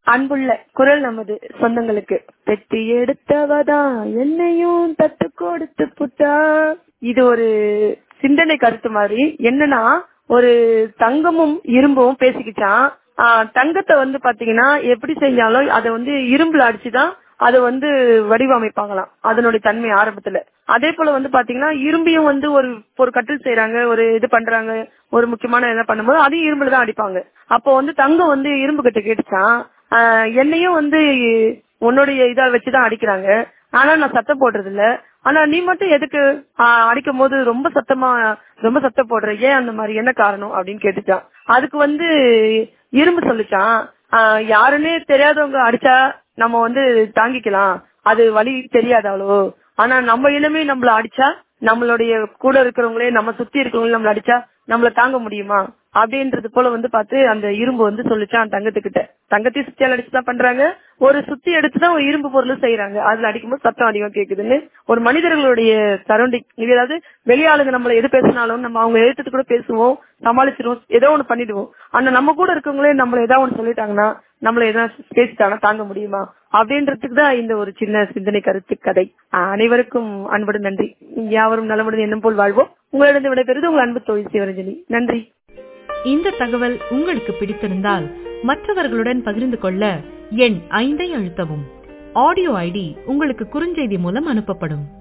அன்புள்ள குரல் நமது சொந்தங்களுக்கு பெட்டி எடுத்தவதா என்னையும் தத்து கொடுத்து புட்டா இது ஒரு சிந்தனை கருத்து மாதிரி என்னன்னா ஒரு தங்கமும் இரும்பும் பேசிக்கிச்சான் ஆஹ் தங்கத்தை வந்து பாத்தீங்கன்னா எப்படி செஞ்சாலும் அதை வந்து இரும்புல அடிச்சுதான் அதை வந்து வடிவமைப்பாங்களாம் அதனுடைய தன்மை ஆரம்பத்துல அதே போல வந்து பாத்தீங்கன்னா இரும்பையும் வந்து ஒரு ஒரு கட்டில் செய்யறாங்க ஒரு இது பண்றாங்க ஒரு முக்கியமான என்ன பண்ணும்போது அதையும் இரும்புல தான் அடிப்பாங்க அப்போ வந்து தங்கம் வந்து இரும்பு கிட்ட கேட்டுச்சான் ஆஹ் என்னையும் வந்து உன்னுடைய இதா வச்சுதான் அடிக்கிறாங்க ஆனா நான் சத்தம் போடுறது இல்ல ஆனா நீ மட்டும் எதுக்கு ஆஹ் அடிக்கும் போது ரொம்ப சத்தமா ரொம்ப சத்தம் போடுற ஏன் அந்த மாதிரி என்ன காரணம் அப்படின்னு கேட்டுச்சான் அதுக்கு வந்து இரும்பு சொல்லிச்சான் ஆஹ் யாருன்னே தெரியாதவங்க அடிச்சா நம்ம வந்து தாங்கிக்கலாம் அது வழி தெரியாது அவ்வளோ ஆனா நம்ம இனமே நம்மள அடிச்சா நம்மளுடைய கூட இருக்கிறவங்களே நம்ம சுத்தி இருக்கிறவங்களே நம்மள அடிச்சா நம்மள தாங்க முடியுமா அப்படின்றது போல வந்து பார்த்து அந்த இரும்பு வந்து சொல்லிச்சான் தங்கத்துக்கிட்ட தங்கத்தையும் சுத்தியால் அடிச்சுதான் பண்றாங்க ஒரு சுத்தி எடுத்துதான் ஒரு இரும்பு பொருளும் செய்யறாங்க அதுல அடிக்கும்போது சத்தம் அதிகம் கேக்குதுன்னு ஒரு மனிதர்களுடைய சரௌண்டிங் இது ஏதாவது வெளியாளுங்க நம்மள எது பேசினாலும் நம்ம அவங்க எழுத்துட்டு கூட பேசுவோம் சமாளிச்சிருவோம் ஏதோ ஒண்ணு பண்ணிடுவோம் ஆனா நம்ம கூட இருக்கவங்களே நம்மள ஏதாவது ஒண்ணு சொல்லிட்டாங்கன்னா நம்மள ஏதாவது பேசிட்டாங்கன்னா தாங்க முடியுமா அப்படின்றதுக்கு தான் இந்த ஒரு சின்ன சிந்தனை கருத்து கதை அனைவருக்கும் அன்புடன் நன்றி யாவரும் நலமுடன் எண்ணம் போல் வாழ்வோம் உங்களிடம் விடைபெறுது உங்கள் அன்பு தோழி சிவரஞ்சனி நன்றி இந்த தகவல் உங்களுக்கு பிடித்திருந்தால் மற்றவர்களுடன் பகிர்ந்து கொள்ள எண் ஐந்தை அழுத்தவும் ஆடியோ ஐடி உங்களுக்கு குறுஞ்செய்தி மூலம் அனுப்பப்படும்